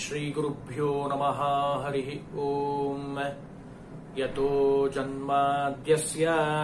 श्रीगुरुभ्यो नमः हरिः ओम् यतो जन्माद्यस्य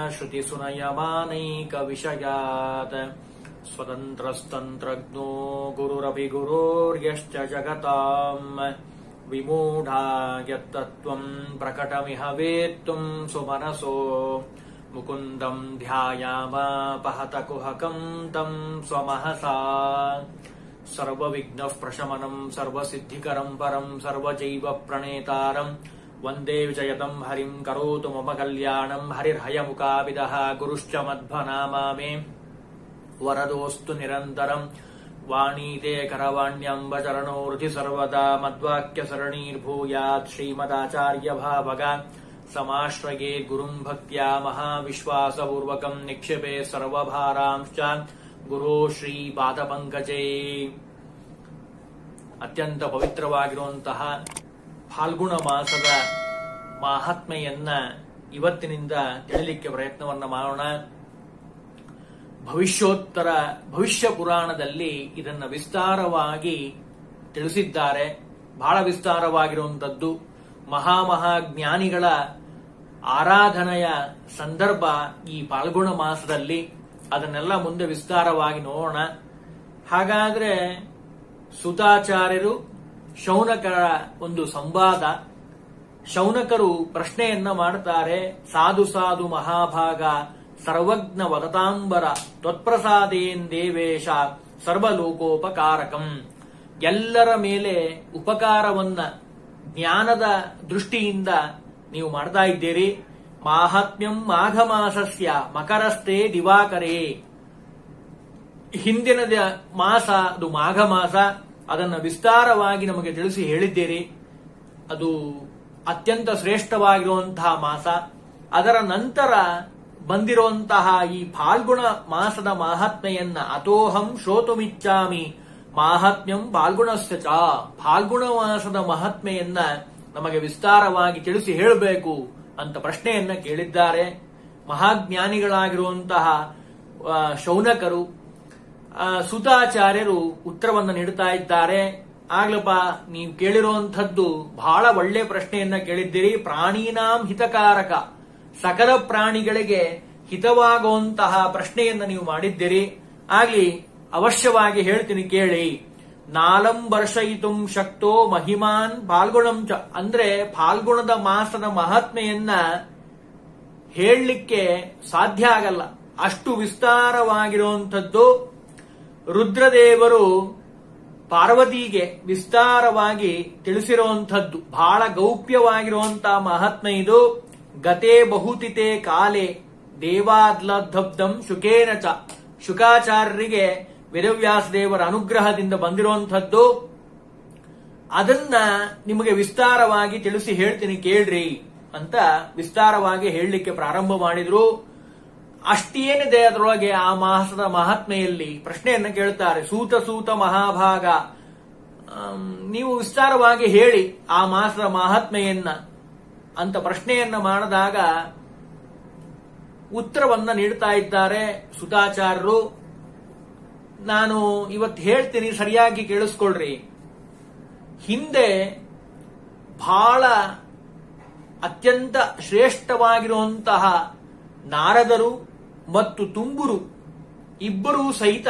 श्रुतिसुनयमानैकविषयात् स्वतन्त्रस्तन्त्रज्ञो गुरुरपि गुरोर्यश्च जगताम् विमूढा यत्तत्त्वम् प्रकटमिह वेत्तुम् सुमनसो मुकुन्दम् ध्यायामापहतकुहकम् तम् स्वमहसा सर्वविघ्नः प्रशमनम् सर्वसिद्धिकरम् परम् सर्वजैव प्रणेतारम् वन्दे विजयतम् हरिम् करोतु मम कल्याणम् हरिर्हयमुकाविदः गुरुश्च मध्वनामा मे वरदोऽस्तु निरन्तरम् वाणीते करवाण्यम्बचरणो हृदि सर्वदा मद्वाक्यसरणीर्भूयात् श्रीमदाचार्यभावग समाश्रये गुरुम् भक्त्या महाविश्वासपूर्वकम् निक्षिपे सर्वभारांश्च ಗುರು ಶ್ರೀ ಪಾದಪಂಕಜೇ ಅತ್ಯಂತ ಪವಿತ್ರವಾಗಿರುವಂತಹ ಫಾಲ್ಗುಣ ಮಾಸದ ಮಹಾತ್ಮೆಯನ್ನ ಇವತ್ತಿನಿಂದ ತಿಳಿಲಿಕ್ಕೆ ಪ್ರಯತ್ನವನ್ನ ಮಾಡೋಣ ಭವಿಷ್ಯೋತ್ತರ ಭವಿಷ್ಯ ಪುರಾಣದಲ್ಲಿ ಇದನ್ನ ವಿಸ್ತಾರವಾಗಿ ತಿಳಿಸಿದ್ದಾರೆ ಬಹಳ ವಿಸ್ತಾರವಾಗಿರುವಂತದ್ದು ಮಹಾಮಹಾಜ್ಞಾನಿಗಳ ಆರಾಧನೆಯ ಸಂದರ್ಭ ಈ ಪಾಲ್ಗುಣ ಮಾಸದಲ್ಲಿ ಅದನ್ನೆಲ್ಲ ಮುಂದೆ ವಿಸ್ತಾರವಾಗಿ ನೋಡೋಣ ಹಾಗಾದ್ರೆ ಸುತಾಚಾರ್ಯರು ಶೌನಕರ ಒಂದು ಸಂವಾದ ಶೌನಕರು ಪ್ರಶ್ನೆಯನ್ನ ಮಾಡ್ತಾರೆ ಸಾಧು ಸಾಧು ಮಹಾಭಾಗ ಸರ್ವಜ್ಞ ವದತಾಂಬರ ತ್ವತ್ಪ್ರಸಾದೇನ್ ದೇವೇಶ ಸರ್ವಲೋಕೋಪಕಾರಕಂ ಎಲ್ಲರ ಮೇಲೆ ಉಪಕಾರವನ್ನ ಜ್ಞಾನದ ದೃಷ್ಟಿಯಿಂದ ನೀವು ಮಾಡ್ತಾ ಇದ್ದೀರಿ ಮಾಹಾತ್ಮ್ಯಂ ಮಾಘ ಮಾಸಸ್ಯ ಮಕರಸ್ಥೆ ದಿವಾಕರೇ ಹಿಂದಿನ ಮಾಸ ಅದು ಮಾಘ ಮಾಸ ಅದನ್ನು ವಿಸ್ತಾರವಾಗಿ ನಮಗೆ ತಿಳಿಸಿ ಹೇಳಿದ್ದೀರಿ ಅದು ಅತ್ಯಂತ ಶ್ರೇಷ್ಠವಾಗಿರುವಂತಹ ಮಾಸ ಅದರ ನಂತರ ಬಂದಿರುವಂತಹ ಈ ಫಾಲ್ಗುಣ ಮಾಸದ ಮಾಹಾತ್ಮೆಯನ್ನ ಅತೋಹಂ ಶ್ರೋತುಮಿಚ್ಚಾಮಿ ಮಾಹಾತ್ಮ್ಯಂ ಫಾಲ್ಗುಣಸ್ಯ ಚ ಫಾಲ್ಗುಣ ಮಾಸದ ಮಹಾತ್ಮೆಯನ್ನ ನಮಗೆ ವಿಸ್ತಾರವಾಗಿ ತಿಳಿಸಿ ಹೇಳಬೇಕು ಅಂತ ಪ್ರಶ್ನೆಯನ್ನ ಕೇಳಿದ್ದಾರೆ ಮಹಾಜ್ಞಾನಿಗಳಾಗಿರುವಂತಹ ಶೌನಕರು ಸುತಾಚಾರ್ಯರು ಉತ್ತರವನ್ನು ನೀಡುತ್ತಾ ಇದ್ದಾರೆ ಆಗ್ಲಪ್ಪ ನೀವು ಕೇಳಿರುವಂಥದ್ದು ಬಹಳ ಒಳ್ಳೆ ಪ್ರಶ್ನೆಯನ್ನ ಕೇಳಿದ್ದೀರಿ ಪ್ರಾಣೀನಾಂ ಹಿತಕಾರಕ ಸಕಲ ಪ್ರಾಣಿಗಳಿಗೆ ಹಿತವಾಗುವಂತಹ ಪ್ರಶ್ನೆಯನ್ನ ನೀವು ಮಾಡಿದ್ದೀರಿ ಆಗ್ಲಿ ಅವಶ್ಯವಾಗಿ ಹೇಳ್ತೀನಿ ಕೇಳಿ ನಾಲಂ ವರ್ಷಯಿತುಂ ಶಕ್ತೋ ಮಹಿಮಾನ್ ಫಾಲ್ಗುಣಂ ಚ ಅಂದ್ರೆ ಫಾಲ್ಗುಣದ ಮಾಸದ ಮಹಾತ್ಮೆಯನ್ನ ಹೇಳಲಿಕ್ಕೆ ಸಾಧ್ಯ ಆಗಲ್ಲ ಅಷ್ಟು ವಿಸ್ತಾರವಾಗಿರುವಂಥದ್ದು ರುದ್ರದೇವರು ಪಾರ್ವತಿಗೆ ವಿಸ್ತಾರವಾಗಿ ತಿಳಿಸಿರುವಂಥದ್ದು ಬಹಳ ಗೌಪ್ಯವಾಗಿರುವಂತಹ ಮಹಾತ್ಮೆ ಇದು ಗತೆ ಬಹುತಿತೆ ಕಾಲೆ ದೇವಾದ್ಲಬ್ಧಂ ಶುಕೇನ ಚ ಶುಕಾಚಾರ್ಯರಿಗೆ ವೇದವ್ಯಾಸ ದೇವರ ಅನುಗ್ರಹದಿಂದ ಬಂದಿರುವಂಥದ್ದು ಅದನ್ನ ನಿಮಗೆ ವಿಸ್ತಾರವಾಗಿ ತಿಳಿಸಿ ಹೇಳ್ತೀನಿ ಕೇಳ್ರಿ ಅಂತ ವಿಸ್ತಾರವಾಗಿ ಹೇಳಲಿಕ್ಕೆ ಪ್ರಾರಂಭ ಮಾಡಿದ್ರು ಅಷ್ಟೇನಿದೆ ಅದರೊಳಗೆ ಆ ಮಾಸದ ಮಹಾತ್ಮೆಯಲ್ಲಿ ಪ್ರಶ್ನೆಯನ್ನ ಕೇಳ್ತಾರೆ ಸೂತ ಸೂತ ಮಹಾಭಾಗ ನೀವು ವಿಸ್ತಾರವಾಗಿ ಹೇಳಿ ಆ ಮಾಸದ ಮಹಾತ್ಮೆಯನ್ನ ಅಂತ ಪ್ರಶ್ನೆಯನ್ನ ಮಾಡಿದಾಗ ಉತ್ತರವನ್ನ ನೀಡ್ತಾ ಇದ್ದಾರೆ ಸುತಾಚಾರ್ಯರು ನಾನು ಇವತ್ತು ಹೇಳ್ತೀನಿ ಸರಿಯಾಗಿ ಕೇಳಿಸ್ಕೊಳ್ರಿ ಹಿಂದೆ ಬಹಳ ಅತ್ಯಂತ ಶ್ರೇಷ್ಠವಾಗಿರುವಂತಹ ನಾರದರು ಮತ್ತು ತುಂಬುರು ಇಬ್ಬರೂ ಸಹಿತ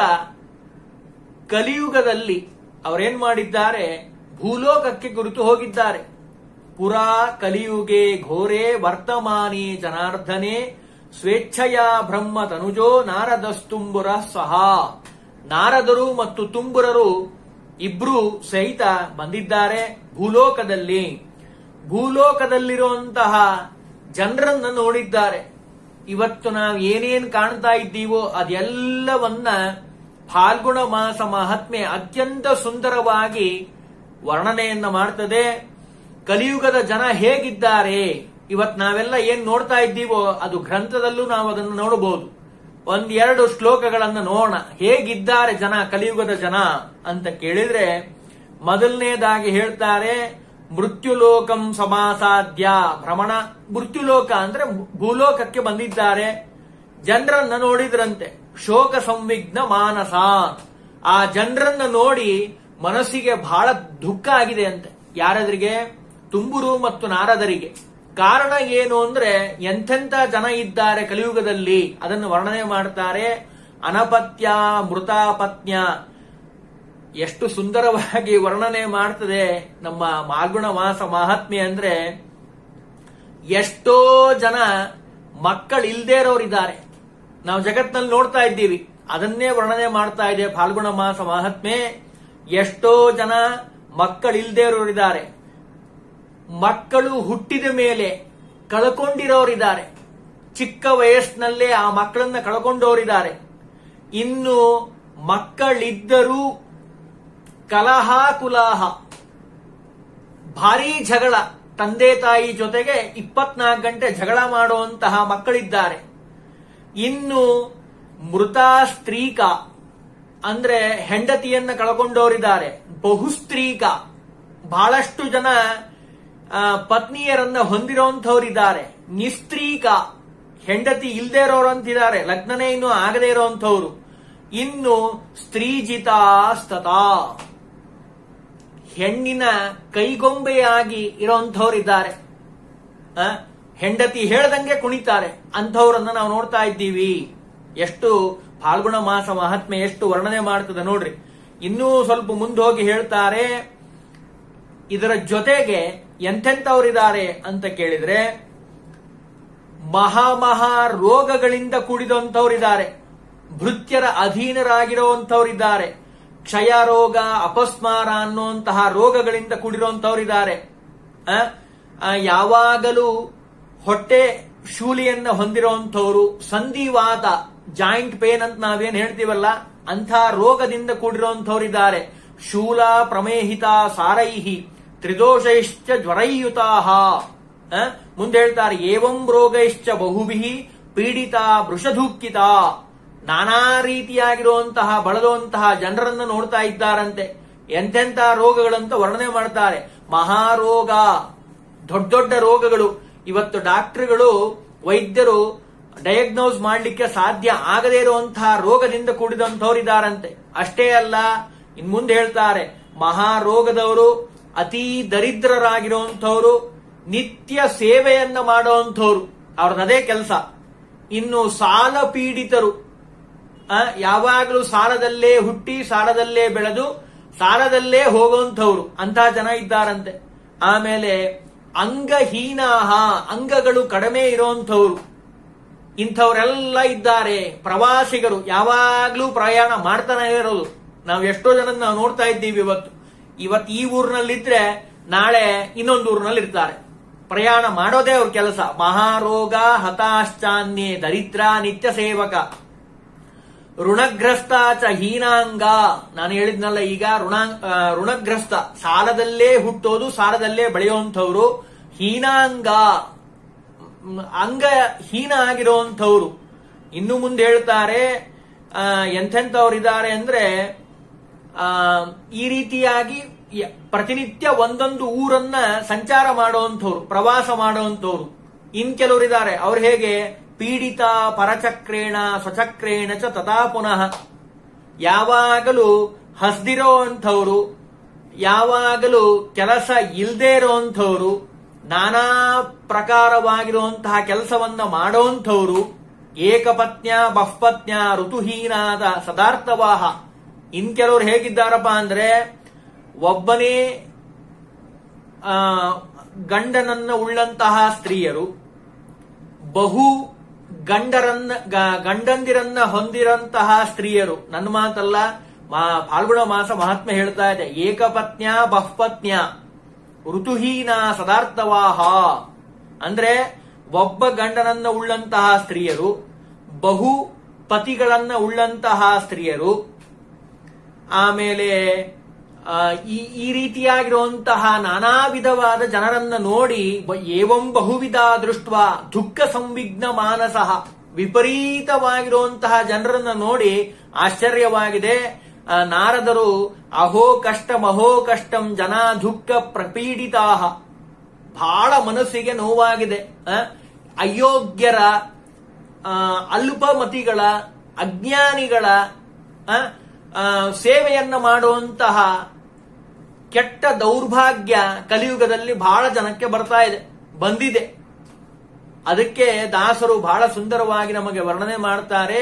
ಕಲಿಯುಗದಲ್ಲಿ ಅವರೇನ್ ಮಾಡಿದ್ದಾರೆ ಭೂಲೋಕಕ್ಕೆ ಕುರಿತು ಹೋಗಿದ್ದಾರೆ ಪುರಾ ಕಲಿಯುಗೆ ಘೋರೆ ವರ್ತಮಾನಿ ಜನಾರ್ದನೆ ಸ್ವೇಚ್ಛೆಯ ಬ್ರಹ್ಮ ತನುಜೋ ನಾರದಸ್ತುಂಬುರ ಸಹ ನಾರದರು ಮತ್ತು ತುಂಬುರರು ಇಬ್ರು ಸಹಿತ ಬಂದಿದ್ದಾರೆ ಭೂಲೋಕದಲ್ಲಿ ಭೂಲೋಕದಲ್ಲಿರುವಂತಹ ಜನರನ್ನ ನೋಡಿದ್ದಾರೆ ಇವತ್ತು ನಾವು ಏನೇನ್ ಕಾಣ್ತಾ ಇದ್ದೀವೋ ಅದೆಲ್ಲವನ್ನ ಫಾಲ್ಗುಣ ಮಾಸ ಮಹಾತ್ಮೆ ಅತ್ಯಂತ ಸುಂದರವಾಗಿ ವರ್ಣನೆಯನ್ನ ಮಾಡ್ತದೆ ಕಲಿಯುಗದ ಜನ ಹೇಗಿದ್ದಾರೆ ಇವತ್ ನಾವೆಲ್ಲ ಏನ್ ನೋಡ್ತಾ ಇದ್ದೀವೋ ಅದು ಗ್ರಂಥದಲ್ಲೂ ನಾವು ಅದನ್ನು ನೋಡಬಹುದು ಒಂದೆರಡು ಶ್ಲೋಕಗಳನ್ನ ನೋಡೋಣ ಹೇಗಿದ್ದಾರೆ ಜನ ಕಲಿಯುಗದ ಜನ ಅಂತ ಕೇಳಿದ್ರೆ ಮೊದಲನೇದಾಗಿ ಹೇಳ್ತಾರೆ ಮೃತ್ಯುಲೋಕಂ ಸಮಾಸಾಧ್ಯ ಭ್ರಮಣ ಮೃತ್ಯುಲೋಕ ಅಂದ್ರೆ ಭೂಲೋಕಕ್ಕೆ ಬಂದಿದ್ದಾರೆ ಜನರನ್ನ ನೋಡಿದ್ರಂತೆ ಶೋಕ ಸಂವಿಘ್ನ ಮಾನಸ ಆ ಜನರನ್ನ ನೋಡಿ ಮನಸ್ಸಿಗೆ ಬಹಳ ದುಃಖ ಆಗಿದೆ ಅಂತೆ ಯಾರದ್ರಿಗೆ ತುಂಬುರು ಮತ್ತು ನಾರದರಿಗೆ ಕಾರಣ ಏನು ಅಂದ್ರೆ ಎಂತೆಂಥ ಜನ ಇದ್ದಾರೆ ಕಲಿಯುಗದಲ್ಲಿ ಅದನ್ನು ವರ್ಣನೆ ಮಾಡ್ತಾರೆ ಅನಪತ್ಯ ಮೃತಾಪತ್ಯ ಎಷ್ಟು ಸುಂದರವಾಗಿ ವರ್ಣನೆ ಮಾಡ್ತದೆ ನಮ್ಮ ಮಾಲ್ಗುಣ ಮಾಸ ಮಹಾತ್ಮೆ ಅಂದ್ರೆ ಎಷ್ಟೋ ಜನ ಮಕ್ಕಳಿಲ್ದೇ ಇರೋರಿದ್ದಾರೆ ನಾವು ಜಗತ್ನಲ್ಲಿ ನೋಡ್ತಾ ಇದ್ದೀವಿ ಅದನ್ನೇ ವರ್ಣನೆ ಮಾಡ್ತಾ ಇದೆ ಫಾಲ್ಗುಣ ಮಾಸ ಮಹಾತ್ಮೆ ಎಷ್ಟೋ ಜನ ಮಕ್ಕಳಿಲ್ದೇ ಇರೋರಿದ್ದಾರೆ ಮಕ್ಕಳು ಹುಟ್ಟಿದ ಮೇಲೆ ಕಳ್ಕೊಂಡಿರೋರಿದ್ದಾರೆ ಚಿಕ್ಕ ವಯಸ್ಸಿನಲ್ಲೇ ಆ ಮಕ್ಕಳನ್ನ ಕಳ್ಕೊಂಡವರಿದ್ದಾರೆ ಇನ್ನು ಮಕ್ಕಳಿದ್ದರೂ ಕಲಹ ಕುಲಾಹ ಭಾರೀ ಜಗಳ ತಂದೆ ತಾಯಿ ಜೊತೆಗೆ ಇಪ್ಪತ್ನಾಲ್ಕು ಗಂಟೆ ಜಗಳ ಮಾಡುವಂತಹ ಮಕ್ಕಳಿದ್ದಾರೆ ಇನ್ನು ಮೃತ ಸ್ತ್ರೀಕ ಅಂದ್ರೆ ಹೆಂಡತಿಯನ್ನ ಕಳ್ಕೊಂಡವರಿದ್ದಾರೆ ಬಹುಸ್ತ್ರೀಕ ಬಹಳಷ್ಟು ಜನ ಆ, ಪತ್ನಿಯರನ್ನ ಹೊಂದಿರುವಂತವರಿದ್ದಾರೆ ನಿಸ್ತ್ರೀಕ ಹೆಂಡತಿ ಇಲ್ದೇ ಇರೋರಂತಿದ್ದಾರೆ ಲಗ್ನನೇ ಇನ್ನು ಆಗದೇ ಇರೋಂಥವ್ರು ಇನ್ನು ಸ್ತ್ರೀಜಿತ ಸ್ತತಾ ಹೆಣ್ಣಿನ ಕೈಗೊಂಬೆಯಾಗಿ ಇರೋಂಥವ್ರಿದ್ದಾರೆ ಆ, ಹೆಂಡತಿ ಹೇಳ್ದಂಗೆ ಕುಣಿತಾರೆ ಅಂಥವ್ರನ್ನ ನಾವು ನೋಡ್ತಾ ಇದ್ದೀವಿ ಎಷ್ಟು ಫಾಲ್ಗುಣ ಮಾಸ ಮಹಾತ್ಮೆ ಎಷ್ಟು ವರ್ಣನೆ ಮಾಡ್ತದೆ ನೋಡ್ರಿ ಇನ್ನೂ ಸ್ವಲ್ಪ ಮುಂದೆ ಹೋಗಿ ಹೇಳ್ತಾರೆ ಇದರ ಜೊತೆಗೆ ಎಂತೆಂಥವ್ರಿದ್ದಾರೆ ಅಂತ ಕೇಳಿದ್ರೆ ಮಹಾ ಮಹಾ ರೋಗಗಳಿಂದ ಕೂಡಿದಂಥವರಿದ್ದಾರೆ ಭೃತ್ಯರ ಅಧೀನರಾಗಿರುವಂತವರಿದ್ದಾರೆ ಕ್ಷಯ ರೋಗ ಅಪಸ್ಮಾರ ಅನ್ನುವಂತಹ ರೋಗಗಳಿಂದ ಕೂಡಿರುವಂತವರಿದ್ದಾರೆ ಆ, ಆ, ಯಾವಾಗಲೂ ಹೊಟ್ಟೆ ಶೂಲಿಯನ್ನ ಹೊಂದಿರುವಂತವರು ಸಂಧಿವಾತ ಜಾಯಿಂಟ್ ಪೇನ್ ಅಂತ ನಾವೇನ್ ಹೇಳ್ತೀವಲ್ಲ ಅಂಥ ರೋಗದಿಂದ ಕೂಡಿರುವಂತವರಿದ್ದಾರೆ ಶೂಲ ಪ್ರಮೇಹಿತ ಸಾರೈಹಿ ತ್ರಿದೋಷೈಶ್ಚ ಜ್ವರೈಯುತಾಹ ಆ, ಮುಂದೆ ಹೇಳ್ತಾರೆ ಏವಂ ರೋಗೈಶ್ಚ ಬಹುಭಿ ಪೀಡಿತ ವೃಷಧೂಕಿತ ನಾನಾ ರೀತಿಯಾಗಿರುವಂತಹ ಬಳಲುವಂತಹ ಜನರನ್ನು ನೋಡ್ತಾ ಇದ್ದಾರಂತೆ ಎಂತೆಂಥ ರೋಗಗಳಂತ ವರ್ಣನೆ ಮಾಡ್ತಾರೆ ಮಹಾರೋಗ ದೊಡ್ಡ ದೊಡ್ಡ ರೋಗಗಳು ಇವತ್ತು ಡಾಕ್ಟರ್ಗಳು ವೈದ್ಯರು ಡಯಾಗ್ನೋಸ್ ಮಾಡಲಿಕ್ಕೆ ಸಾಧ್ಯ ಆಗದೇ ಇರುವಂತಹ ರೋಗದಿಂದ ಕೂಡಿದಂಥವರಿದ್ದಾರಂತೆ ಅಷ್ಟೇ ಅಲ್ಲ ಇನ್ ಮುಂದೆ ಹೇಳ್ತಾರೆ ಮಹಾರೋಗದವರು ಅತೀ ದರಿದ್ರರಾಗಿರುವಂಥವ್ರು ನಿತ್ಯ ಸೇವೆಯನ್ನ ಮಾಡುವಂಥವ್ರು ಅವ್ರದ್ದದೇ ಕೆಲಸ ಇನ್ನು ಸಾಲ ಪೀಡಿತರು ಆ, ಯಾವಾಗಲೂ ಸಾಲದಲ್ಲೇ ಹುಟ್ಟಿ ಸಾಲದಲ್ಲೇ ಬೆಳೆದು ಸಾಲದಲ್ಲೇ ಹೋಗುವಂಥವ್ರು ಅಂತ ಜನ ಇದ್ದಾರಂತೆ ಆಮೇಲೆ ಅಂಗಹೀನಾಹ ಅಂಗಗಳು ಕಡಿಮೆ ಇರುವಂಥವ್ರು ಇಂಥವರೆಲ್ಲ ಇದ್ದಾರೆ ಪ್ರವಾಸಿಗರು ಯಾವಾಗ್ಲೂ ಪ್ರಯಾಣ ಮಾಡ್ತಾನೆ ಇರೋದು ನಾವು ಎಷ್ಟೋ ಜನ ನಾವು ನೋಡ್ತಾ ಇದ್ದೀವಿ ಇವತ್ತು ಇವತ್ತು ಈ ಊರಿನಲ್ಲಿದ್ರೆ ನಾಳೆ ಇನ್ನೊಂದು ಊರಿನಲ್ಲಿ ಇರ್ತಾರೆ ಪ್ರಯಾಣ ಮಾಡೋದೇ ಅವ್ರ ಕೆಲಸ ಮಹಾರೋಗ ಹತಾಶ್ಚಾನ್ಯೇ ದರಿದ್ರ ನಿತ್ಯ ಸೇವಕ ಋಣಗ್ರಸ್ತ ಚ ಹೀನಾಂಗ ನಾನು ಹೇಳಿದ್ನಲ್ಲ ಈಗ ಋಣ ಆ, ಋಣಗ್ರಸ್ತ ಸಾಲದಲ್ಲೇ ಹುಟ್ಟೋದು ಸಾಲದಲ್ಲೇ ಬೆಳೆಯುವಂಥವ್ರು ಹೀನಾಂಗ ಮ್, ಅಂಗ ಹೀನ ಆಗಿರುವಂಥವ್ರು ಇನ್ನು ಮುಂದೆ ಹೇಳ್ತಾರೆ ಆ, ಎಂಥೆಂಥವ್ರಿದ್ದಾರೆ ಅಂದ್ರೆ ಆ, ಈ ರೀತಿಯಾಗಿ ಯ- ಪ್ರತಿನಿತ್ಯ ಒಂದೊಂದು ಊರನ್ನ ಸಂಚಾರ ಮಾಡುವಂಥವ್ರು ಪ್ರವಾಸ ಮಾಡುವಂಥವ್ರು ಇನ್ ಕೆಲವರಿದ್ದಾರೆ ಅವ್ರು ಹೇಗೆ ಪೀಡಿತ ಪರಚಕ್ರೇಣ ಸ್ವಚಕ್ರೇಣ ಚ ತಥಾ ಪುನಃ ಯಾವಾಗಲೂ ಹಸ್ದಿರೋ ಅಂಥವ್ರು ಯಾವಾಗಲೂ ಕೆಲಸ ಇಲ್ದೇ ಇರೋಂಥವ್ರು ನಾನಾ ಪ್ರಕಾರವಾಗಿರುವಂತಹ ಕೆಲಸವನ್ನ ಮಾಡೋಂಥವ್ರು ಏಕಪತ್ನ್ಯ ಬಹುಪತ್ನ್ಯ ಋತುಹೀನಾದ ಸದಾರ್ಥವಾಹ ಇನ್ ಕೆಲವರು ಹೇಗಿದ್ದಾರಪ್ಪ ಅಂದ್ರೆ ಒಬ್ಬನೇ ಆ, ಗಂಡನನ್ನ ಉಳ್ಳಂತಹ ಸ್ತ್ರೀಯರು ಬಹು ಗಂಡರನ್ನ ಗ- ಗಂಡಂದಿರನ್ನ ಹೊಂದಿರಂತಹ ಸ್ತ್ರೀಯರು ನನ್ನ ಮಾತಲ್ಲ ಮಾ- ಫಾಲ್ಗುಣ ಮಾಸ ಮಹಾತ್ಮೆ ಹೇಳ್ತಾ ಇದೆ ಏಕಪತ್ನ್ಯ ಬಹುಪತ್ನ್ಯ ಋತುಹೀನ ಸದಾರ್ಥವಾಹ ಅಂದ್ರೆ ಒಬ್ಬ ಗಂಡನನ್ನ ಉಳ್ಳಂತಹ ಸ್ತ್ರೀಯರು ಬಹು ಪತಿಗಳನ್ನ ಉಳ್ಳಂತಹ ಸ್ತ್ರೀಯರು ಆಮೇಲೆ ಆ, ಈ ಈ ರೀತಿಯಾಗಿರುವಂತಹ ನಾನಾ ವಿಧವಾದ ಜನರನ್ನ ನೋಡಿ ಬ- ಏವಂ ಬಹುವಿಧ ದೃಷ್ಟ ದುಃಖ ಸಂವಿಘ್ನ ಮಾನಸಃ ವಿಪರೀತವಾಗಿರುವಂತಹ ಜನರನ್ನ ನೋಡಿ ಆಶ್ಚರ್ಯವಾಗಿದೆ ಆ, ನಾರದರು ಅಹೋ ಕಷ್ಟಂ ಅಹೋ ಕಷ್ಟಂ ಜನ ದುಃಖ ಪ್ರಪೀಡಿತಾ ಬಹಳ ಮನಸ್ಸಿಗೆ ನೋವಾಗಿದೆ ಆ, ಅಯೋಗ್ಯರ ಆ, ಅಲ್ಪಮತಿಗಳ ಅಜ್ಞಾನಿಗಳ ಆ, ಆ, ಸೇವೆಯನ್ನ ಮಾಡುವಂತಹ ಕೆಟ್ಟ ದೌರ್ಭಾಗ್ಯ ಕಲಿಯುಗದಲ್ಲಿ ಬಹಳ ಜನಕ್ಕೆ ಬರ್ತಾ ಇದೆ ಬಂದಿದೆ ಅದಕ್ಕೆ ದಾಸರು ಬಹಳ ಸುಂದರವಾಗಿ ನಮಗೆ ವರ್ಣನೆ ಮಾಡ್ತಾರೆ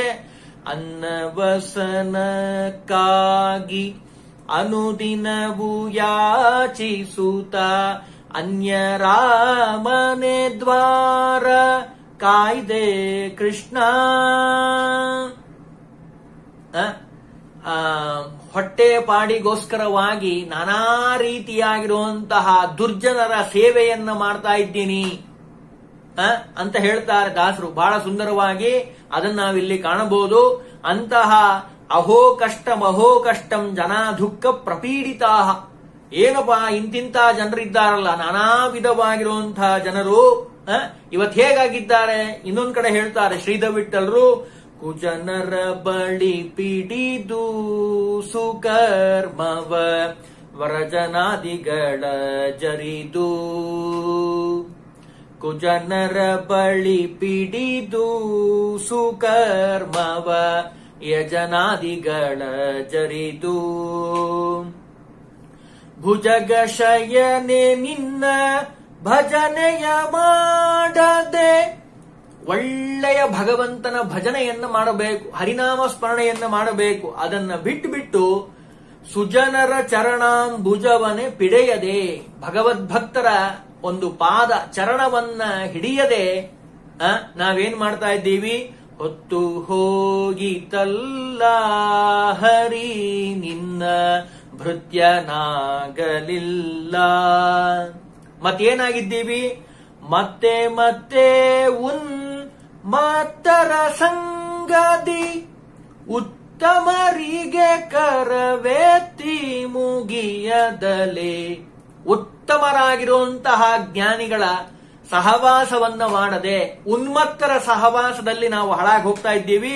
ಅನ್ನವಸನಕ್ಕಾಗಿ ಅನುದಿನವು ಯಾಚಿಸುತ್ತ ಅನ್ಯರಾಮನೆ ದ್ವಾರ ಕಾಯ್ದೆ ಕೃಷ್ಣ ಆ, ಆ, ಹೊಟ್ಟೆ ಪಾಡಿಗೋಸ್ಕರವಾಗಿ ನಾನಾ ರೀತಿಯಾಗಿರುವಂತಹ ದುರ್ಜನರ ಸೇವೆಯನ್ನ ಮಾಡ್ತಾ ಇದ್ದೀನಿ ಆ, ಅಂತ ಹೇಳ್ತಾರೆ ದಾಸರು ಬಹಳ ಸುಂದರವಾಗಿ ಅದನ್ನ ನಾವಿಲ್ಲಿ ಕಾಣಬಹುದು ಅಂತಹ ಅಹೋ ಕಷ್ಟ ಮಹೋ ಕಷ್ಟಂ ಜನ ದುಃಖ ಪ್ರಪೀಡಿತಾ ಏನಪ್ಪಾ ಇಂತಿಂತ ಜನರಿದ್ದಾರಲ್ಲ ನಾನಾ ವಿಧವಾಗಿರುವಂತಹ ಜನರು ಆ, ಇವತ್ ಹೇಗಾಗಿದ್ದಾರೆ ಇನ್ನೊಂದ್ ಕಡೆ ಹೇಳ್ತಾರೆ ಶ್ರೀಧರ್ ವಿಠಲ್ರು ಕುಜನರ ಬಳಿ ಪಿಡಿದು ಸುಕರ್ಮವ ವರಜನಾದಿಗಳ ಜರಿದು ಕುಜನರ ಬಳಿ ಪಿಡಿದು ಸುಕರ್ಮವ ಯಜನಾದಿಗಳ ಜರಿದು ಭುಜಗ ಶಯನೆ ನಿನ್ನ ಭಜನೆಯ ಮಾಡದೆ ಒಳ್ಳೆಯ ಭಗವಂತನ ಭಜನೆಯನ್ನ ಮಾಡಬೇಕು ಹರಿನಾಮ ಸ್ಮರಣೆಯನ್ನ ಮಾಡಬೇಕು ಅದನ್ನ ಬಿಟ್ಟು ಬಿಟ್ಟು ಸುಜನರ ಚರಣಾಂಬುಜವನೆ ಪಿಡೆಯದೆ ಭಗವದ್ಭಕ್ತರ ಒಂದು ಪಾದ ಚರಣವನ್ನ ಹಿಡಿಯದೆ ಆ, ನಾವೇನ್ ಮಾಡ್ತಾ ಇದ್ದೀವಿ ಹೊತ್ತು ಹೋಗಿತಲ್ಲ ಹರಿ ನಿನ್ನ ಭೃತ್ಯನಾಗಲಿಲ್ಲ ಮತ್ತೇನಾಗಿದ್ದೀವಿ ಮತ್ತೆ ಮತ್ತೆ ಉನ್ ಮಾತರ ಸಂಗದಿ ಉತ್ತಮರಿಗೆ ಕರವೆತ್ತಿ ಮುಗಿಯದಲೆ ಉತ್ತಮರಾಗಿರುವಂತಹ ಜ್ಞಾನಿಗಳ ಸಹವಾಸವನ್ನ ಮಾಡದೆ ಉನ್ಮತ್ತರ ಸಹವಾಸದಲ್ಲಿ ನಾವು ಹಾಳಾಗಿ ಹೋಗ್ತಾ ಇದ್ದೀವಿ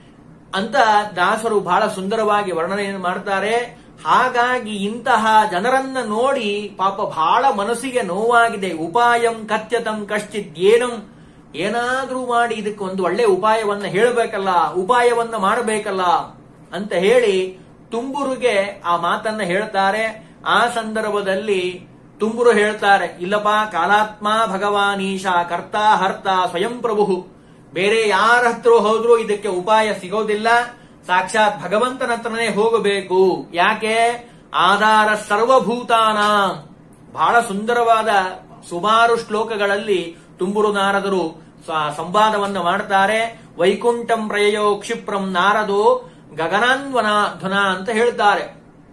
ಅಂತ ದಾಸರು ಬಹಳ ಸುಂದರವಾಗಿ ವರ್ಣನೆಯನ್ನು ಮಾಡ್ತಾರೆ ಹಾಗಾಗಿ ಇಂತಹ ಜನರನ್ನ ನೋಡಿ ಪಾಪ ಬಹಳ ಮನಸ್ಸಿಗೆ ನೋವಾಗಿದೆ ಉಪಾಯಂ ಕತ್ಯತಂ ಕಶ್ಚಿತ್ ಏನಂ ಏನಾದ್ರೂ ಮಾಡಿ ಇದಕ್ಕೆ ಒಂದು ಒಳ್ಳೆ ಉಪಾಯವನ್ನ ಹೇಳಬೇಕಲ್ಲ ಉಪಾಯವನ್ನ ಮಾಡಬೇಕಲ್ಲ ಅಂತ ಹೇಳಿ ತುಂಬುರುಗೆ ಆ ಮಾತನ್ನ ಹೇಳ್ತಾರೆ ಆ ಸಂದರ್ಭದಲ್ಲಿ ತುಂಬುರು ಹೇಳ್ತಾರೆ ಇಲ್ಲಪ್ಪ ಕಾಲಾತ್ಮ ಭಗವಾನೀಶ ಕರ್ತ ಹರ್ತ ಸ್ವಯಂ ಪ್ರಭು ಬೇರೆ ಯಾರ ಹತ್ರ ಹೋದ್ರೂ ಇದಕ್ಕೆ ಉಪಾಯ ಸಿಗೋದಿಲ್ಲ ಸಾಕ್ಷಾತ್ ಭಗವಂತನ ಹತ್ರನೇ ಹೋಗಬೇಕು ಯಾಕೆ ಆಧಾರ ಸರ್ವಭೂತಾನ ಬಹಳ ಸುಂದರವಾದ ಸುಮಾರು ಶ್ಲೋಕಗಳಲ್ಲಿ ತುಂಬುರು ನಾರದರು ಸ- ಸಂವಾದವನ್ನ ಮಾಡ್ತಾರೆ ವೈಕುಂಠಂ ಪ್ರಯಯೋ ಕ್ಷಿಪ್ರಂ ನಾರದೋ ಗಗನಾನ್ವನ ಧ್ವನ ಅಂತ ಹೇಳ್ತಾರೆ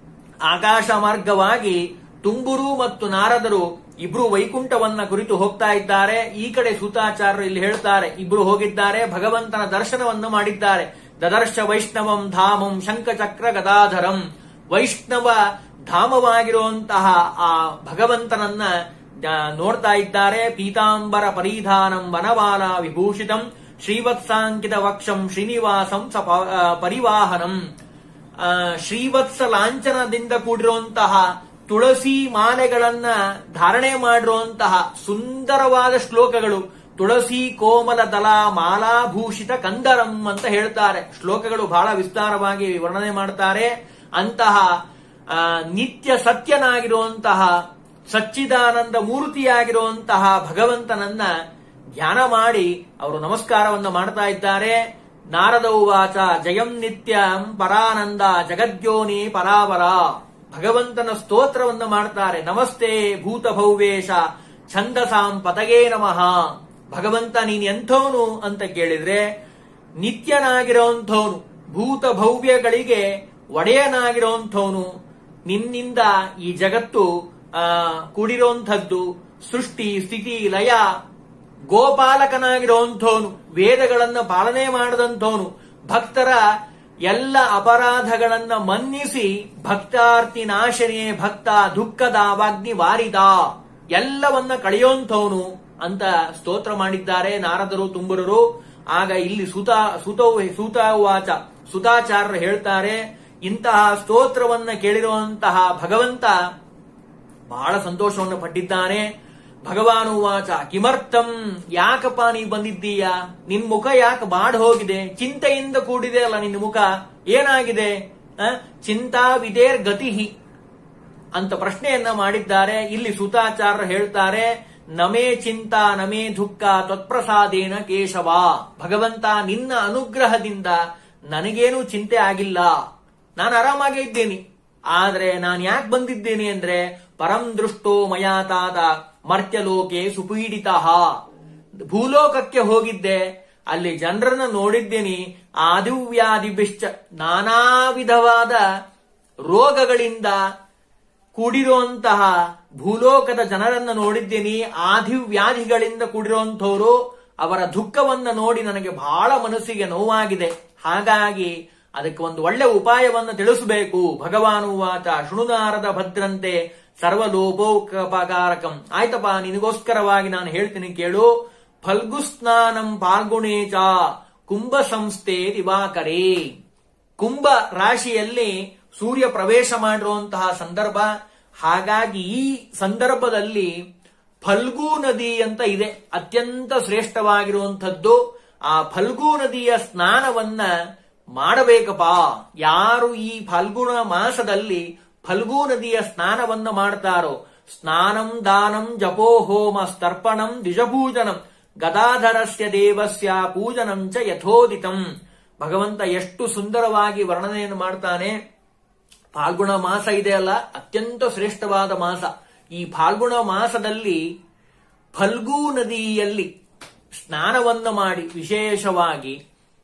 ಆಕಾಶ ಮಾರ್ಗವಾಗಿ ತುಂಬುರು ಮತ್ತು ನಾರದರು ಇಬ್ರು ವೈಕುಂಠವನ್ನ ಕುರಿತು ಹೋಗ್ತಾ ಇದ್ದಾರೆ ಈ ಕಡೆ ಸೂತಾಚಾರ್ಯರು ಇಲ್ಲಿ ಹೇಳ್ತಾರೆ ಇಬ್ರು ಹೋಗಿದ್ದಾರೆ ಭಗವಂತನ ದರ್ಶನವನ್ನು ಮಾಡಿದ್ದಾರೆ ದದರ್ಶ ವೈಷ್ಣವಂ ಧಾಮಂ ಶಂಖಚಕ್ರ ಗದಾಧರಂ ವೈಷ್ಣವ ಧಾಮವಾಗಿರುವಂತಹ ಆ ಭಗವಂತನನ್ನ ಆ, ನೋಡ್ತಾ ಇದ್ದಾರೆ ಪೀತಾಂಬರ ಪರಿಧಾನಂ ವನವಾಲ ವಿಭೂಷಿತಂ ಶ್ರೀವತ್ಸಾಂಕಿತ ವಕ್ಷಂ ಶ್ರೀನಿವಾಸಂ ಸ ಪ- ಆ, ಪರಿವಾಹನಂ ಆ, ಶ್ರೀವತ್ಸ ಲಾಂಛನದಿಂದ ಕೂಡಿರುವಂತಹ ತುಳಸಿ ಮಾಲೆಗಳನ್ನ ಧಾರಣೆ ಮಾಡಿರುವಂತಹ ಸುಂದರವಾದ ಶ್ಲೋಕಗಳು ತುಳಸಿ ಕೋಮಲ ದಲ ಮಾಲಾಭೂಷಿತ ಕಂದರಂ ಅಂತ ಹೇಳ್ತಾರೆ ಶ್ಲೋಕಗಳು ಬಹಳ ವಿಸ್ತಾರವಾಗಿ ವರ್ಣನೆ ಮಾಡ್ತಾರೆ ಅಂತಹ ಆ, ನಿತ್ಯ ಸತ್ಯನಾಗಿರುವಂತಹ ಸಚ್ಚಿದಾನಂದ ಮೂರ್ತಿಯಾಗಿರುವಂತಹ ಭಗವಂತನನ್ನ ಧ್ಯಾನ ಮಾಡಿ ಅವರು ನಮಸ್ಕಾರವನ್ನು ಮಾಡ್ತಾ ಇದ್ದಾರೆ ನಾರದ ಉವಾಚ ಜಯಂ ನಿತ್ಯಂ ಪರಾನಂದ ಜಗದ್ಯೋನಿ ಪರಾವರ ಭಗವಂತನ ಸ್ತೋತ್ರವನ್ನು ಮಾಡ್ತಾರೆ ನಮಸ್ತೆ ಭೂತ ಭವ್ಯೇಶ ಛಂದಸಾಂ ಪತಗೇ ನಮಃ ಭಗವಂತ ನೀನ್ ಎಂಥವನು ಅಂತ ಕೇಳಿದ್ರೆ ನಿತ್ಯನಾಗಿರೋಂಥವನು ಭೂತ ಭವ್ಯಗಳಿಗೆ ಒಡೆಯನಾಗಿರೋಂಥವನು ನಿನ್ನಿಂದ ಈ ಜಗತ್ತು ಆ ಕೂಡಿರೋಂಥದ್ದು ಸೃಷ್ಟಿ ಸ್ಥಿತಿ ಲಯ ಗೋಪಾಲಕನಾಗಿರೋಂಥವನು ವೇದಗಳನ್ನ ಪಾಲನೆ ಮಾಡದಂಥವನು ಭಕ್ತರ ಎಲ್ಲ ಅಪರಾಧಗಳನ್ನ ಮನ್ನಿಸಿ ಭಕ್ತಾರ್ತಿ ನಾಶನೇ ಭಕ್ತ ದುಃಖದ ವಾಗ್ನಿ ವಾರಿದ ಎಲ್ಲವನ್ನ ಕಳೆಯೋಂಥವನು ಅಂತ ಸ್ತೋತ್ರ ಮಾಡಿದ್ದಾರೆ ನಾರದರು ತುಂಬುರರು ಆಗ ಇಲ್ಲಿ ಸುತ ಸುತ ಸೂತ ವಾಚ ಸುತಾಚಾರ್ಯರು ಹೇಳ್ತಾರೆ ಇಂತಹ ಸ್ತೋತ್ರವನ್ನ ಕೇಳಿರುವಂತಹ ಭಗವಂತ ಬಹಳ ಸಂತೋಷವನ್ನು ಪಟ್ಟಿದ್ದಾನೆ ಭಗವಾನು ವಾಚ ಕಿಮರ್ಥಂ ಯಾಕಪ್ಪ ನೀ ಬಂದಿದ್ದೀಯ ನಿನ್ ಮುಖ ಯಾಕೆ ಬಾಡ್ ಹೋಗಿದೆ ಚಿಂತೆಯಿಂದ ಕೂಡಿದೆ ಅಲ್ಲ ನಿನ್ನ ಮುಖ ಏನಾಗಿದೆ ಆ? ಚಿಂತಾ ವಿದೇರ್ ಗತಿ ಅಂತ ಪ್ರಶ್ನೆಯನ್ನ ಮಾಡಿದ್ದಾರೆ ಇಲ್ಲಿ ಸುತಾಚಾರ್ಯರು ಹೇಳ್ತಾರೆ ನಮೇ ಚಿಂತಾ ನಮೇ ದುಃಖ ತ್ವತ್ಪ್ರಸಾದೇನ ಕೇಶವ ಭಗವಂತ ನಿನ್ನ ಅನುಗ್ರಹದಿಂದ ನನಗೇನು ಚಿಂತೆ ಆಗಿಲ್ಲ ನಾನು ಆರಾಮಾಗೇ ಇದ್ದೇನೆ ಆದ್ರೆ ನಾನು ಯಾಕೆ ಬಂದಿದ್ದೇನೆ ಅಂದ್ರೆ ಪರಂ ದೃಷ್ಟೋ ಮಯಾ ತಾತ ಮರ್ತ್ಯಲೋಕೆ ಸುಪೀಡಿತ ಭೂಲೋಕಕ್ಕೆ ಹೋಗಿದ್ದೆ ಅಲ್ಲಿ ಜನರನ್ನ ನೋಡಿದ್ದೇನೆ ಆದಿವ್ಯಾಧಿಭಿಶ್ಚ ನಾನಾ ವಿಧವಾದ ರೋಗಗಳಿಂದ ಕೂಡಿರುವಂತಹ ಭೂಲೋಕದ ಜನರನ್ನ ನೋಡಿದ್ದೀನಿ ಆದಿವ್ಯಾಧಿಗಳಿಂದ ಕೂಡಿರುವಂತವರು ಅವರ ದುಃಖವನ್ನ ನೋಡಿ ನನಗೆ ಬಹಳ ಮನಸ್ಸಿಗೆ ನೋವಾಗಿದೆ ಹಾಗಾಗಿ ಅದಕ್ಕೆ ಒಂದು ಒಳ್ಳೆ ಉಪಾಯವನ್ನ ತಿಳಿಸಬೇಕು ಭಗವಾನು ವಾಚ ಶೃಣುನಾರದ ಭದ್ರಂತೆ ಸರ್ವಲೋಪೋಪಕಾರಕಂ ಆಯ್ತಪ್ಪ ನಿನಗೋಸ್ಕರವಾಗಿ ನಾನು ಹೇಳ್ತೀನಿ ಕೇಳು ಫಲ್ಗುಸ್ನಾನಂ ಪಾಲ್ಗುಣೇಚ ಕುಂಭ ಸಂಸ್ಥೆ ದಿವಾಕರೇ ಕುಂಭ ರಾಶಿಯಲ್ಲಿ ಸೂರ್ಯ ಪ್ರವೇಶ ಮಾಡಿರುವಂತಹ ಸಂದರ್ಭ ಹಾಗಾಗಿ ಈ ಸಂದರ್ಭದಲ್ಲಿ ಫಲ್ಗು ನದಿ ಅಂತ ಇದೆ ಅತ್ಯಂತ ಶ್ರೇಷ್ಠವಾಗಿರುವಂಥದ್ದು ಆ ಫಲ್ಗು ನದಿಯ ಸ್ನಾನವನ್ನ ಮಾಡಬೇಕಪ್ಪ ಯಾರು ಈ ಫಲ್ಗುಣ ಮಾಸದಲ್ಲಿ ಫಲ್ಗು ನದಿಯ ಸ್ನಾನವನ್ನ ಮಾಡ್ತಾರೋ ಸ್ನಾನಂ ದಾನಂ ಜಪೋ ಹೋಮ ಸ್ತರ್ಪಣಂ ದ್ವಿಜಪೂಜನಂ ಗದಾಧರಸ್ಯ ದೇವಸ್ಯ ಪೂಜನಂ ಚ ಯಥೋದಿತಂ ಭಗವಂತ ಎಷ್ಟು ಸುಂದರವಾಗಿ ವರ್ಣನೆಯನ್ನು ಮಾಡ್ತಾನೆ ಫಾಲ್ಗುಣ ಮಾಸ ಇದೆಯಲ್ಲ ಅತ್ಯಂತ ಶ್ರೇಷ್ಠವಾದ ಮಾಸ ಈ ಫಾಲ್ಗುಣ ಮಾಸದಲ್ಲಿ ಫಲ್ಗು ನದಿಯಲ್ಲಿ ಸ್ನಾನವನ್ನ ಮಾಡಿ ವಿಶೇಷವಾಗಿ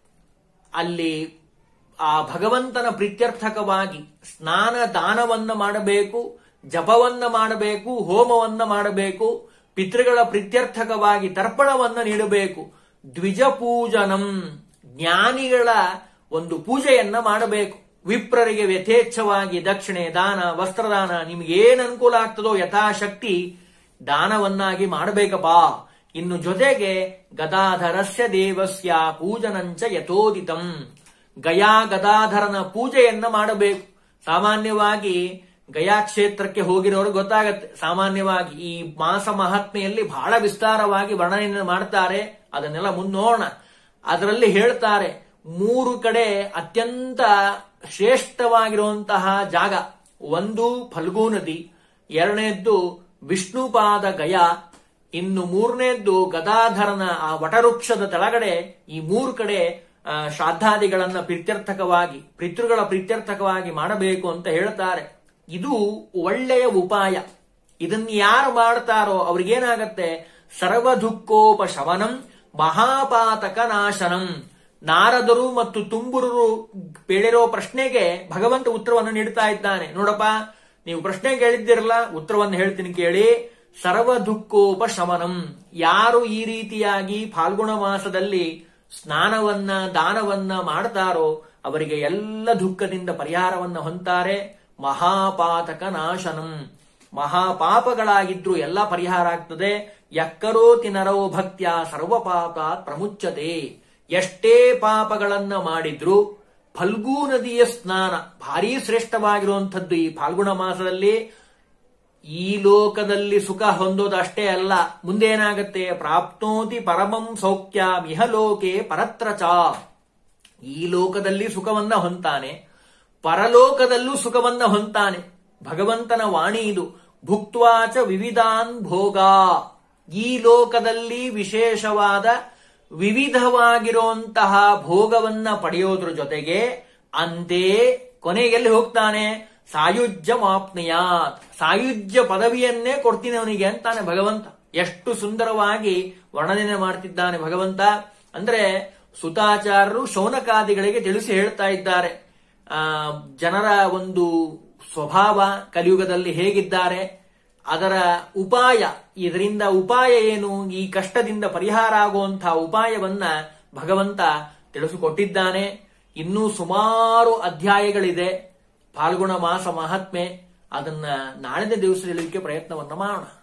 ಅಲ್ಲಿ ಆ ಭಗವಂತನ ಪ್ರೀತ್ಯರ್ಥಕವಾಗಿ ಸ್ನಾನ ದಾನವನ್ನ ಮಾಡಬೇಕು ಜಪವನ್ನ ಮಾಡಬೇಕು ಹೋಮವನ್ನ ಮಾಡಬೇಕು ಪಿತೃಗಳ ಪ್ರೀತ್ಯರ್ಥಕವಾಗಿ ತರ್ಪಣವನ್ನ ನೀಡಬೇಕು ದ್ವಿಜ ಪೂಜನಂ ಜ್ಞಾನಿಗಳ ಒಂದು ಪೂಜೆಯನ್ನ ಮಾಡಬೇಕು ವಿಪ್ರರಿಗೆ ಯಥೇಚ್ಛವಾಗಿ ದಕ್ಷಿಣೆ ದಾನ ವಸ್ತ್ರದಾನ ನಿಮ್ಗೆ ಏನ್ ಅನುಕೂಲ ಆಗ್ತದೋ ಯಥಾಶಕ್ತಿ ದಾನವನ್ನಾಗಿ ಮಾಡಬೇಕಪ್ಪ ಇನ್ನು ಜೊತೆಗೆ ಗದಾಧರಸ್ಯ ದೇವಸ್ಯ ಪೂಜನಂಚ ಯಥೋದಿತಂ ಗಯಾ ಗದಾಧರನ ಪೂಜೆಯನ್ನ ಮಾಡಬೇಕು ಸಾಮಾನ್ಯವಾಗಿ ಗಯಾ ಕ್ಷೇತ್ರಕ್ಕೆ ಹೋಗಿರೋರು ಗೊತ್ತಾಗತ್ತೆ ಸಾಮಾನ್ಯವಾಗಿ ಈ ಮಾಸ ಮಹಾತ್ಮೆಯಲ್ಲಿ ಬಹಳ ವಿಸ್ತಾರವಾಗಿ ವರ್ಣನೆಯನ್ನು ಮಾಡ್ತಾರೆ ಅದನ್ನೆಲ್ಲ ಮುನ್ನೋಣ ಅದರಲ್ಲಿ ಹೇಳ್ತಾರೆ ಮೂರು ಕಡೆ ಅತ್ಯಂತ ಶ್ರೇಷ್ಠವಾಗಿರುವಂತಹ ಜಾಗ ಒಂದು ಫಲ್ಗು ನದಿ ಎರಡನೇದ್ದು ವಿಷ್ಣುಪಾದ ಗಯ ಇನ್ನು ಮೂರನೇದ್ದು ಗದಾಧರನ ಆ ವಟವೃಕ್ಷದ ತೆಳಗಡೆ ಈ ಮೂರು ಕಡೆ ಆ, ಶ್ರಾದ್ದಾದಿಗಳನ್ನ ಪ್ರೀತ್ಯರ್ಥಕವಾಗಿ ಪಿತೃಗಳ ಪ್ರೀತ್ಯರ್ಥಕವಾಗಿ ಮಾಡಬೇಕು ಅಂತ ಹೇಳ್ತಾರೆ ಇದು ಒಳ್ಳೆಯ ಉಪಾಯ ಇದನ್ನ ಯಾರು ಮಾಡ್ತಾರೋ ಅವ್ರಿಗೇನಾಗತ್ತೆ ಸರ್ವ ದುಃಖೋಪಶಮನಂ ಮಹಾಪಾತಕ ನಾಶನಂ ನಾರದರು ಮತ್ತು ತುಂಬುರರು ಬೇಡಿರೋ ಪ್ರಶ್ನೆಗೆ ಭಗವಂತ ಉತ್ತರವನ್ನು ನೀಡ್ತಾ ಇದ್ದಾನೆ ನೋಡಪ್ಪ ನೀವು ಪ್ರಶ್ನೆ ಕೇಳಿದ್ದಿರಲ್ಲ ಉತ್ತರವನ್ನು ಹೇಳ್ತೀನಿ ಕೇಳಿ ಸರ್ವ ದುಃಖೋಪಶಮನಂ ಯಾರು ಈ ರೀತಿಯಾಗಿ ಫಾಲ್ಗುಣ ಮಾಸದಲ್ಲಿ ಸ್ನಾನವನ್ನ ದಾನವನ್ನ ಮಾಡ್ತಾರೋ ಅವರಿಗೆ ಎಲ್ಲ ದುಃಖದಿಂದ ಪರಿಹಾರವನ್ನ ಹೊಂತಾರೆ ಮಹಾಪಾತಕ ನಾಶನಂ ಮಹಾಪಾಪಗಳಾಗಿದ್ರು ಎಲ್ಲ ಪರಿಹಾರ ಆಗ್ತದೆ ಯಕ್ಕರೋತಿ ನರೋ ಭಕ್ತ್ಯ ಸರ್ವಪಾಪ ಪ್ರಮುಚ್ಚತೆ ಎಷ್ಟೇ ಪಾಪಗಳನ್ನ ಮಾಡಿದ್ರು ಫಲ್ಗು ನದಿಯ ಸ್ನಾನ ಭಾರೀ ಶ್ರೇಷ್ಠವಾಗಿರುವಂಥದ್ದು ಈ ಫಾಲ್ಗುಣ ಮಾಸದಲ್ಲಿ ಈ ಲೋಕದಲ್ಲಿ ಸುಖ ಹೊಂದೋದಷ್ಟೇ ಅಲ್ಲ ಮುಂದೆ ಏನಾಗತ್ತೆ ಪ್ರಾಪ್ನೋತಿ ಪರಮಂ ಸೌಖ್ಯ ಮಿಹಲೋಕೆ ಪರತ್ರ ಚ ಈ ಲೋಕದಲ್ಲಿ ಸುಖವನ್ನ ಹೊಂತಾನೆ ಪರಲೋಕದಲ್ಲೂ ಸುಖವನ್ನ ಹೊಂತಾನೆ ಭಗವಂತನ ವಾಣಿ ಇದು ಭುಕ್ವಾಚ ವಿವಿಧಾನ್ ಭೋಗ ಈ ಲೋಕದಲ್ಲಿ ವಿಶೇಷವಾದ ವಿವಿಧವಾಗಿರುವಂತಹ ಭೋಗವನ್ನ ಪಡೆಯೋದ್ರ ಜೊತೆಗೆ ಅಂತೆ ಕೊನೆಗೆಲ್ಲಿ ಹೋಗ್ತಾನೆ ಸಾಯುಜ್ಯ ಮಾಪ್ನಿಯಾತ್ ಸಾಯುಜ್ಯ ಪದವಿಯನ್ನೇ ಕೊಡ್ತೀನಿ ಅವನಿಗೆ ಅಂತಾನೆ ಭಗವಂತ ಎಷ್ಟು ಸುಂದರವಾಗಿ ವರ್ಣನೆ ಮಾಡ್ತಿದ್ದಾನೆ ಭಗವಂತ ಅಂದ್ರೆ ಸುತಾಚಾರರು ಶೌನಕಾದಿಗಳಿಗೆ ತಿಳಿಸಿ ಹೇಳ್ತಾ ಇದ್ದಾರೆ ಆ ಜನರ ಒಂದು ಸ್ವಭಾವ ಕಲಿಯುಗದಲ್ಲಿ ಹೇಗಿದ್ದಾರೆ ಅದರ ಉಪಾಯ ಇದರಿಂದ ಉಪಾಯ ಏನು ಈ ಕಷ್ಟದಿಂದ ಪರಿಹಾರ ಆಗುವಂತಹ ಉಪಾಯವನ್ನ ಭಗವಂತ ತಿಳಿಸಿಕೊಟ್ಟಿದ್ದಾನೆ ಇನ್ನೂ ಸುಮಾರು ಅಧ್ಯಾಯಗಳಿದೆ ಫಾಲ್ಗುಣ ಮಾಸ ಮಹಾತ್ಮೆ ಅದನ್ನ ನಾಳಿನ ದಿವಸ ಹೇಳಲಿಕ್ಕೆ ಪ್ರಯತ್ನವನ್ನ ಮಾಡೋಣ